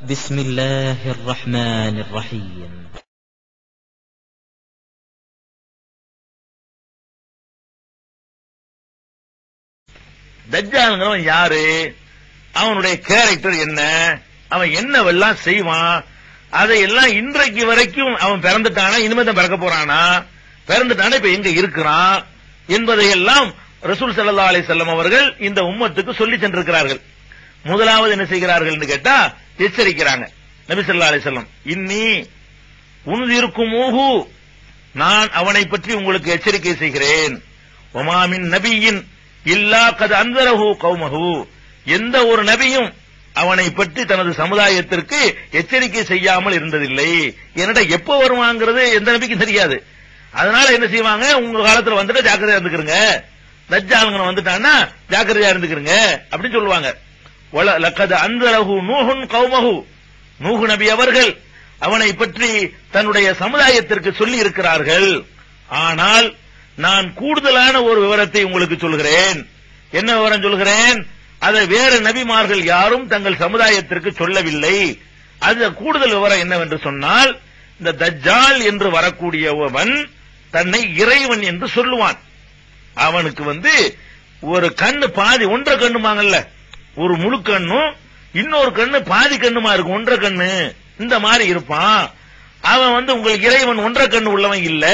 بسم الله الرحمن الرحيم தஜ்ஜாலுங்கிறவன் யாரு அவனுடைய கேரக்டர் என்ன அவன் என்னவெல்லாம் செய்வான் அதையெல்லாம் இன்றைக்கு வரைக்கும் அவன் பிறந்துட்டானா இனிமே தான் பிறக்க போறானா பிறந்துட்டானா இப்ப எங்க இருக்கிறான் என்பதையெல்லாம் ரசூல் ஸல்லல்லாஹு அலைஹி வஸல்லம் அவர்கள் இந்த உம்மத்துக்கு சொல்லி சென்றிருக்கிறார்கள் முதலாவது என்ன செய்கிறார்கள் கேட்டா எச்சரிக்கிறாங்க நபி ஸல்லல்லாஹு அலைஹி வஸல்லம் இன்னி உன்திருக்குமூஹு நான் அவனை பற்றி உங்களுக்கு எச்சரிக்கை செய்கிறேன் ஒமாமின் நபியின் இல்லா கது அந்தரஹு கௌமஹு எந்த ஒரு நபியும் அவனை பற்றி தனது சமுதாயத்திற்கு எச்சரிக்கை செய்யாமல் இருந்ததில்லை என்னடா எப்ப வருவாங்கிறது எந்த நபிக்கும் தெரியாது அதனால என்ன செய்வாங்க உங்க காலத்துல வந்துட்டு ஜாக்கிரதையா இருந்துக்கிறங்க தஜ்ஜாலுங்க வந்துட்டான்னா ஜாக்கிரதையா இருந்துக்கிறங்க அப்படின்னு சொல்லுவாங்க வல- லக்கது அந்தரஹு நூஹுன் கௌமஹு நூஹு நபி அவர்கள் அவனை பற்றி தன்னுடைய சமுதாயத்திற்கு சொல்லி இருக்கிறார்கள் ஆனால் நான் கூடுதலான ஒரு விவரத்தை உங்களுக்கு சொல்கிறேன் என்ன விவரம் சொல்கிறேன் அதை வேறு நபிமார்கள் யாரும் தங்கள் சமுதாயத்திற்கு சொல்லவில்லை அது கூடுதல் விவரம் என்னவென்று சொன்னால் இந்த தஜ்ஜால் என்று வரக்கூடியவன் தன்னை இறைவன் என்று சொல்லுவான் அவனுக்கு வந்து ஒரு கண்ணு பாதி ஒன்றரை கண்ணுமாங்கல்ல ஒரு முழு கண்ணும் இன்னொரு கண்ணு பாதி கண்ணுமா இருக்கும் ஒன்றரை கண்ணு இந்த மாதிரி இருப்பான் அவன் வந்து உங்களுக்கு இறைவன் ஒன்றரை கண்ணு உள்ளவன் இல்ல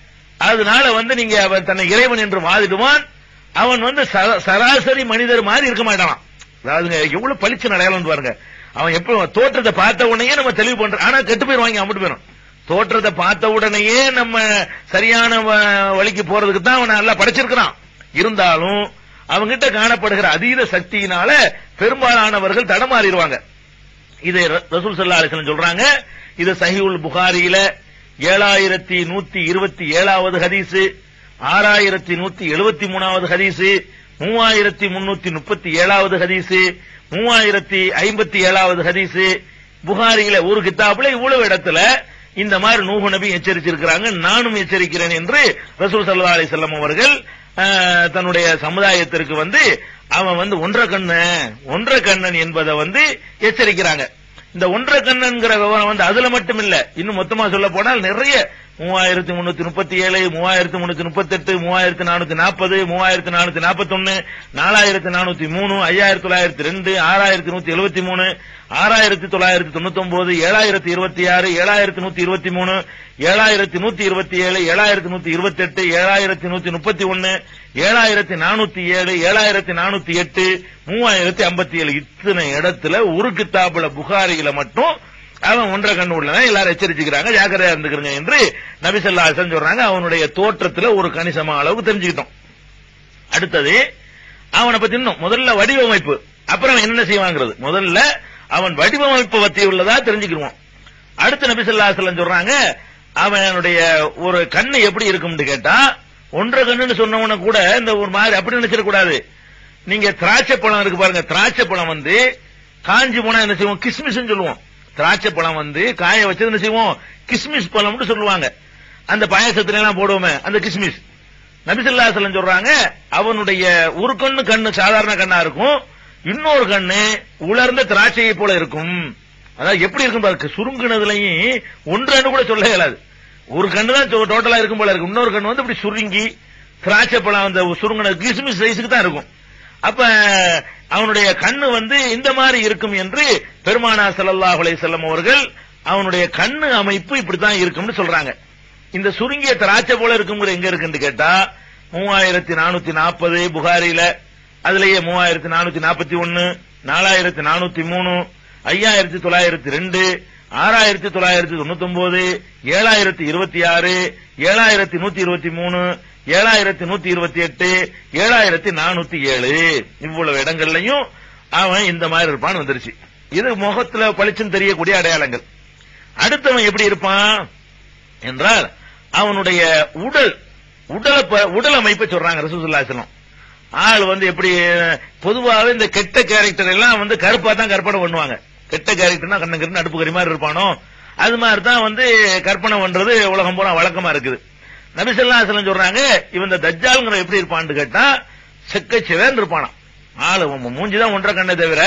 அதனால வந்து நீங்க அவன் தன்னை இறைவன் என்று வாதிடுவான் அவன் வந்து சர- சராசரி மனிதர் மாதிரி இருக்க மாட்டான் அதாவதுங்க எவ்வளவு பளிச்சு அடையாளம் பாருங்க அவன் எப்ப தோற்றத்தை பார்த்த உடனே நம்ம தெளிவு பண்ற ஆனா கெட்டு போயிருவாங்க அம்பிட்டு போயிடும் தோற்றத்தை பார்த்த உடனேயே நம்ம சரியான வ- வழிக்கு போறதுக்கு தான் அவனை நல்லா படைச்சிருக்கிறான் இருந்தாலும் அவங்கிட்ட காணப்படுகிற அதீத சக்தியினால பெரும்பாலானவர்கள் தடமாறிடுவாங்க இதை ர- ரசூல் சல்லா அலிஸ்லாம் சொல்றாங்க இது சஹிவுல் புகாரியில ஏழாயிரத்தி நூத்தி இருபத்தி ஏழாவது ஹதீஸ் ஆறாயிரத்தி நூத்தி எழுபத்தி மூணாவது ஹதீஸ் மூவாயிரத்தி முன்னூத்தி முப்பத்தி ஏழாவது ஹதீஸ் மூவாயிரத்தி ஐம்பத்தி ஏழாவது ஹதீஸ் புகாரியில ஒரு கித்தாப்புல இவ்வளவு இடத்துல இந்த மாதிரி நூஹு நபி எச்சரிச்சிருக்கிறாங்க நானும் எச்சரிக்கிறேன் என்று ரசூல் சல்லா அலிசல்லம் அவர்கள் ஆஹ், தன்னுடைய சமுதாயத்திற்கு வந்து அவன் வந்து ஒன்றரை கண்ணன் ஒன்றரை கண்ணன் என்பதை வந்து எச்சரிக்கிறாங்க இந்த ஒன்றரை கண்ணன்கிற விவரம் வந்து அதுல மட்டும் இல்ல இன்னும் மொத்தமா சொல்ல போனால் நிறைய மூவாயிரத்தி முன்னூத்தி முப்பத்தி ஏழு மூவாயிரத்தி முன்னூத்தி முப்பத்தி எட்டு மூவாயிரத்தி நானூத்தி நாற்பது மூவாயிரத்தி நானூத்தி நாற்பத்தி ஒன்னு நாலாயிரத்தி நானூத்தி மூணு ஐயாயிரத்தி தொள்ளாயிரத்தி ரெண்டு ஆறாயிரத்தி நூத்தி எழுபத்தி மூணு ஆறாயிரத்தி தொள்ளாயிரத்தி தொண்ணூத்தி ஒன்பது ஏழாயிரத்தி இருபத்தி ஆறு ஏழாயிரத்தி நூத்தி இருபத்தி மூணு ஏழாயிரத்தி நூத்தி இருபத்தி ஏழு ஏழாயிரத்தி நூத்தி இருபத்தி எட்டு ஏழாயிரத்தி நூத்தி முப்பத்தி ஒன்னு ஏழாயிரத்தி நானூத்தி ஏழு ஏழாயிரத்தி நானூத்தி எட்டு மூவாயிரத்தி ஐம்பத்தி ஏழு இத்தனை இடத்துல ஒரு கித்தாப்புல புகாரியில மட்டும் அவன் ஒன்றரை கண்ணு உள்ளவன் எல்லாரும் எச்சரிச்சுக்கிறாங்க ஜாக்கிரதையா இருந்துக்கிறங்க என்று நபிசல்லா சொல்றாங்க அவனுடைய தோற்றத்துல ஒரு கணிசமான அளவுக்கு தெரிஞ்சுக்கிட்டோம் அடுத்தது அவனை பத்தி இன்னும் முதல்ல வடிவமைப்பு அப்புறம் என்னென்ன செய்வாங்கிறது முதல்ல அவன் வடிவமைப்பு பத்தி உள்ளதா தெரிஞ்சுக்கிடுவான் அடுத்த நபிசல்லா சொல்றாங்க அவனுடைய ஒரு கண்ணு எப்படி இருக்கும்னு கேட்டா ஒன்றரை கண்ணுன்னு சொன்னவன கூட இந்த ஒரு மாதிரி அப்படி நினைச்சிடக்கூடாது நீங்க திராட்சை பழம் இருக்கு பாருங்க திராட்சை பழம் வந்து காஞ்சி போனா என்ன செய்வோம் கிஸ்மிஸ் சொல்லுவோம் திராட்சை பழம் வந்து காய வச்சது என்ன செய்வோம் கிஸ்மிஸ் பழம்னு சொல்லுவாங்க அந்த பாயசத்துல எல்லாம் போடுவோமே அந்த கிஸ்மிஸ் நபிசல்லா சொல்லம் சொல்றாங்க அவனுடைய ஒரு கண்ணு கண்ணு சாதாரண கண்ணா இருக்கும் இன்னொரு கண்ணு உலர்ந்த திராட்சையை போல இருக்கும் அதாவது எப்படி இருக்கும் பாருங்க சுருங்குனதுலயும் ஒன்று கூட சொல்ல இயலாது ஒரு கண்ணு தான் டோட்டலா இருக்கும் போல இருக்கு இன்னொரு கண்ணு வந்து இப்படி சுருங்கி திராட்சை பழம் அந்த சுருங்கின கிஸ்மிஸ் சைஸுக்கு தான் இருக்கும் அப்ப அவனுடைய கண்ணு வந்து இந்த மாதிரி இருக்கும் என்று பெருமானா ஸல்லல்லாஹு அலைஹி வஸல்லம் அவர்கள் அவனுடைய கண்ணு அமைப்பு இப்படித்தான் இருக்கும்னு சொல்றாங்க இந்த சுருங்கிய திராட்சை போல இருக்குங்கிற எங்க இருக்குன்னு கேட்டா மூவாயிரத்தி நானூத்தி நாற்பது புகாரில அதுலயே மூவாயிரத்தி நானூத்தி நாற்பத்தி ஒன்னு நாலாயிரத்தி நானூத்தி மூணு ஐயாயிரத்தி தொள்ளாயிரத்தி ரெண்டு ஆறாயிரத்தி தொள்ளாயிரத்தி தொண்ணூத்தி ஒன்பது ஏழாயிரத்தி இருபத்தி ஆறு ஏழாயிரத்தி நூத்தி இருபத்தி மூணு ஏழாயிரத்தி நூத்தி இருபத்தி எட்டு ஏழாயிரத்தி நானூத்தி ஏழு இவ்வளவு இடங்கள்லயும் அவன் இந்த மாதிரி இருப்பான்னு வந்துருச்சு இது முகத்துல பளிச்சுன்னு தெரியக்கூடிய அடையாளங்கள் அடுத்தவன் எப்படி இருப்பான் என்றால் அவனுடைய உடல் உடல் ப- உடல் அமைப்பை சொல்றாங்க ரசூசுல்லாசலம் ஆள் வந்து எப்படி பொதுவாகவே இந்த கெட்ட கேரக்டர் எல்லாம் வந்து கருப்பா தான் கற்பனை பண்ணுவாங்க கெட்ட கேரக்டர்னா கண்ணு அடுப்பு கறி மாதிரி இருப்பானோ அது மாதிரி தான் வந்து கற்பனை பண்றது உலகம் பூரா வழக்கமா இருக்குது நபிசல்லாசலம் சொல்றாங்க இவன் இந்த தஜ்ஜால்ங்கிற எப்படி இருப்பான்னு கேட்டா செக்க சிவன் இருப்பானாம் ஆளு உன் மூஞ்சிதான் ஒன்றரை கண்ணை தவிர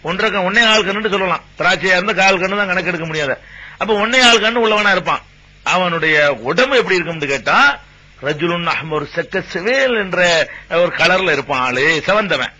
ஒன்றரை கண் ஒன்னே கால் கண்ணுன்னு சொல்லலாம் திராட்சையா இருந்தா கால் கண்ணு தான் கணக்கு எடுக்க முடியாது அப்ப ஒன்னே கால் கண்ணு உள்ளவனா இருப்பான் அவனுடைய உடம்பு எப்படி இருக்கும்னு கேட்டா ரஜுலுன் அஹ்மர் செக்க சிவேல் என்ற ஒரு கலர்ல இருப்பான் ஆளு செவந்தவன்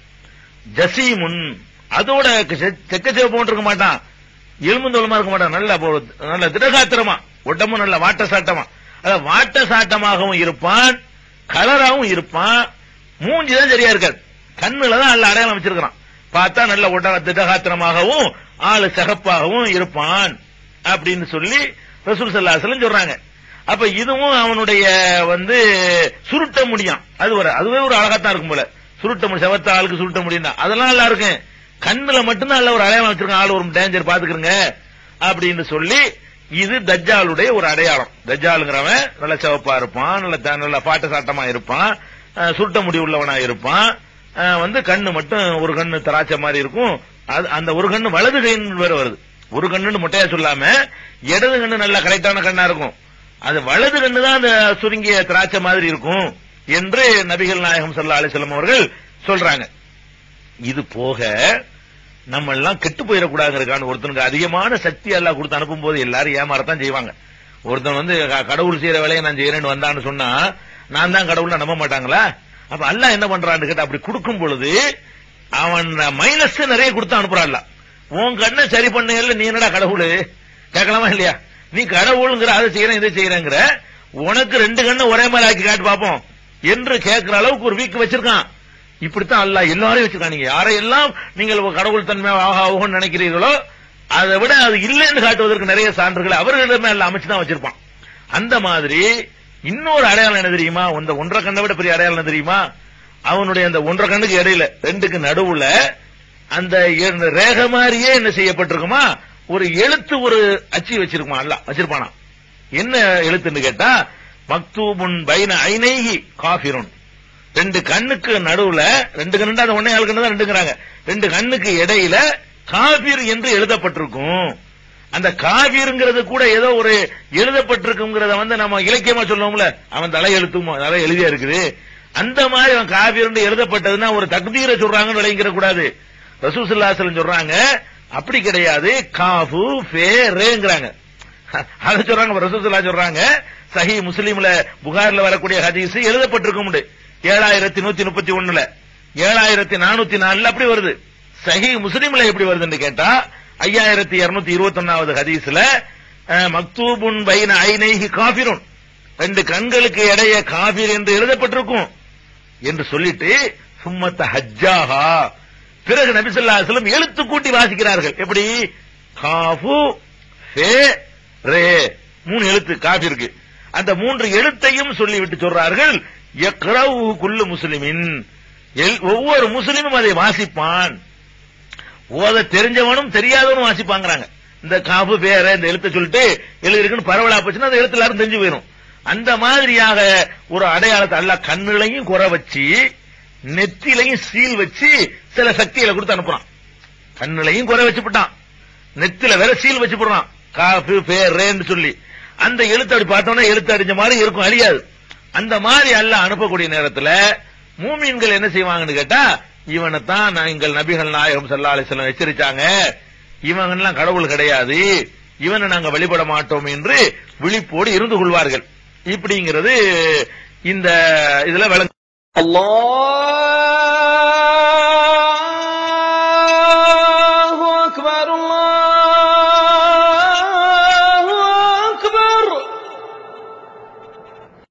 ஜசீமுன் அதோட செ- செக்க சிவப்பு மட்டும் இருக்க மாட்டான் எலும்புந்தோலமா இருக்க மாட்டான் நல்ல போ- நல்ல திடகாத்திரமா உடம்பு நல்ல வாட்ட சாட்டமா அதாவது வாட்ட சாட்டமாகவும் இருப்பான் கலராவும் இருப்பான் மூஞ்சி தான் சரியா இருக்காது கண்ணுல தான் நல்ல அடையாளம் வச்சிருக்கான் பார்த்தா நல்ல உட திடகாத்திரமாகவும் ஆளு சகப்பாகவும் இருப்பான் அப்படின்னு சொல்லி ரசூல் சல்லாசலம் சொல்றாங்க அப்ப இதுவும் அவனுடைய வந்து சுருட்ட முடியும் அது ஒரு அதுவே ஒரு அழகாத்தான் இருக்கும் போல சுருட்ட முடியும் செவத்த ஆளுக்கு சுருட்ட முடியும் அதெல்லாம் நல்லா இருக்கும் கண்ணுல மட்டும்தான் நல்ல ஒரு அடையாளம் வச்சிருக்கான் ஆள் ஒரு டேஞ்சர் பாத்துக்கிறங்க அப்படின்னு சொல்லி இது தஜ்ஜாலுடைய ஒரு அடையாளம் தஜ்ஜாலுங்கிறவன் நல்ல சிவப்பா இருப்பான் நல்ல த- நல்ல பாட்ட சாட்டமா இருப்பான் அஹ், சுருட்ட முடி உள்ளவனா இருப்பான் அஹ், வந்து கண்ணு மட்டும் ஒரு கண்ணு திராட்சை மாதிரி இருக்கும் அது அந்த ஒரு கண்ணு வலது கைன்னு வேற வருது ஒரு கண்ணுன்னு மொட்டையா சொல்லாம இடது கண்ணு நல்ல கரெக்டான கண்ணா இருக்கும் அது வலது கண்ணு தான் அந்த சுருங்கிய திராட்சை மாதிரி இருக்கும் என்று நபிகள் நாயகம் ஸல்லல்லாஹு அலைஹி வஸல்லம் அவர்கள் சொல்றாங்க இது போக நம்ம எல்லாம் கெட்டு போயிடக்கூடாதுங்கிறதுக்கான ஒருத்தனுக்கு அதிகமான சக்தி எல்லாம் கொடுத்து அனுப்பும் போது எல்லாரும் ஏமாறத்தான் செய்வாங்க ஒருத்தன் வந்து க- கடவுள் செய்யற வேலையை நான் செய்யறேன்னு வந்தான்னு சொன்னா நான் தான் கடவுள் நம்ப மாட்டாங்களா அப்ப அல்லாஹ் என்ன பண்றான்னு கேட்டா அப்படி கொடுக்கும் பொழுது அவன் மைனஸ் நிறைய கொடுத்து அனுப்புறான்ல உன் கண்ணை சரி பண்ணல நீ என்னடா கடவுள் கேட்கலாமா இல்லையா நீ கடவுளுங்கிற அதை செய்யறேன் இதை செய்யறேங்கிற உனக்கு ரெண்டு கண்ணை ஒரே மாதிரி ஆக்கி காட்டு பாப்போம் என்று கேட்கிற அளவுக்கு ஒரு வீக் வச்சிருக்கான் இப்படித்தான் அல்லாஹ் எல்லாரையும் வச்சிருக்கான் நீங்க யாரையெல்லாம் நீங்கள் கடவுள் தன்மை ஆகா ஆகும்னு நினைக்கிறீர்களோ அதை விட அது இல்லைன்னு காட்டுவதற்கு நிறைய சான்றுகளை அவர்களிடமே எல்லாம் அமைச்சு தான் வச்சிருப்பான் அந்த மாதிரி இன்னொரு அடையாளம் என்ன தெரியுமா இந்த ஒன்றரை கண்ணை விட பெரிய அடையாளம் என்ன தெரியுமா அவனுடைய அந்த ஒன்றரை கண்ணுக்கு இடையில ரெண்டுக்கு நடுவுல அந்த எ- ரேகை மாதிரியே என்ன செய்யப்பட்டிருக்குமா ஒரு எழுத்து ஒரு அச்சு வச்சிருக்குமா அல்ல வச்சிருப்பானா என்ன எழுத்துன்னு கேட்டா மக்தூபுன் பைன ஐனைஹி காஃபிருன் ரெண்டு கண்ணுக்கு நடுவுல ரெண்டு கண்ணு அது ஒன்னே ஆள் கண்ணு தான் ரெண்டுங்கிறாங்க ரெண்டு கண்ணுக்கு இடையில காபீர் என்று எழுதப்பட்டிருக்கும் அந்த காபீருங்கிறது கூட ஏதோ ஒரு எழுதப்பட்டிருக்குங்கிறத வந்து நம்ம இலக்கியமா சொல்லுவோம்ல அவன் தலை எழுத்தும் தலை எழுதியா இருக்குது அந்த மாதிரி அவன் காபீர் எழுதப்பட்டதுன்னா ஒரு தக்தீரை சொல்றாங்கன்னு விளங்கிற கூடாது ரசூசுல்லாசலம் சொல்றாங்க அப்படி கிடையாது காஃபு ஃபே ரேங்கிறாங்க அத சொல்றாங்க ரசூசுல்லா சொல்றாங்க சஹி முஸ்லீம்ல புகார்ல வரக்கூடிய ஹதீஸ் எழுதப்பட்டிருக்கும் ஏழாயிரத்தி நூத்தி முப்பத்தி ஒண்ணுல ஏழாயிரத்தி நானூத்தி நாலுல அப்படி வருது சஹி முஸ்லீம்ல எப்படி வருதுன்னு கேட்டா ஐயாயிரத்தி இருநூத்தி இருபத்தி ஒன்னாவது ஹதீஸ்ல அஹ், மக்தூபுன் பைன ஐனைஹி காபிருன் ரெண்டு கண்களுக்கு இடைய காபிர் என்று எழுதப்பட்டிருக்கும் என்று சொல்லிட்டு சும்மத்த ஹஜ்ஜாஹா பிறகு நபிசல்லா செல்லம் எழுத்து கூட்டி வாசிக்கிறார்கள் எப்படி காஃபு ஃபே ரே மூணு எழுத்து காபிருக்கு அந்த மூன்று எழுத்தையும் சொல்லிவிட்டு சொல்றார்கள் யக்ரவு குல்லு முஸ்லிமின் எல்- ஒவ்வொரு முஸ்லிமும் அதை வாசிப்பான் ஓத தெரிஞ்சவனும் தெரியாதவனும் வாசிப்பாங்கறாங்க இந்த காப்பு பேர இந்த எழுத்தை சொல்லிட்டு எழுதிருக்குன்னு பரவலா போச்சுன்னா அந்த எழுத்து எல்லாரும் தெரிஞ்சு போயிடும் அந்த மாதிரியாக ஒரு அடையாளத்தை அல்ல கண்ணுலையும் குறை வச்சு நெத்திலையும் சீல் வச்சு சில சக்திகளை கொடுத்து அனுப்புறான் கண்ணுலையும் குறை வச்சு போட்டான் நெத்தில வேற சீல் வச்சு போடுறான் காஃபு பேரேன்னு சொல்லி அந்த எழுத்து அப்படி பார்த்தோம்னா எழுத்து அடிஞ்ச மாதிரி இருக்கும் அழியாது அந்த மாதிரி அல்ல அனுப்பக்கூடிய நேரத்துல மூமீன்கள் என்ன செய்வாங்கன்னு கேட்டா இவனை தான் எங்கள் நபிகள் நாயகம் ஸல்லல்லாஹு அலைஹி வஸல்லம் எச்சரிச்சாங்க இவங்கெல்லாம் கடவுள் கிடையாது இவனை நாங்க வழிபட மாட்டோம் என்று விழிப்போடு இருந்து கொள்வார்கள் இப்படிங்கிறது இந்த இதுல விளங்க الله